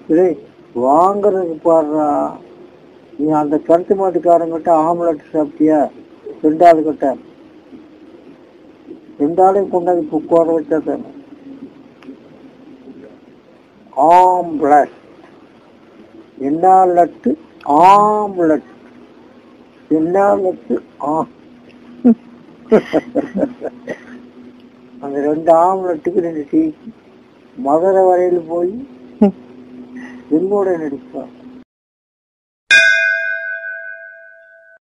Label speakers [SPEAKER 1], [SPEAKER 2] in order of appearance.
[SPEAKER 1] டேய் வாங்குறதுக்கு பாடுறா நீ அந்த கருத்து மாட்டுக்காரங்கிட்ட ஆம்லெட் சாப்பிட்டியா ரெண்டாவது கிட்ட ரெண்டாளையும் கொண்டாந்து உட்கார வச்சா தானே ஆம்லெட் என்ன லட்டு ஆம்லெட் என்ன லட்டு ஆ அந்த ரெண்டு ஆம்லெட்டுக்கு ரெண்டு டீ மதுரை வரையில் போய் என்னோட நடிப்பான்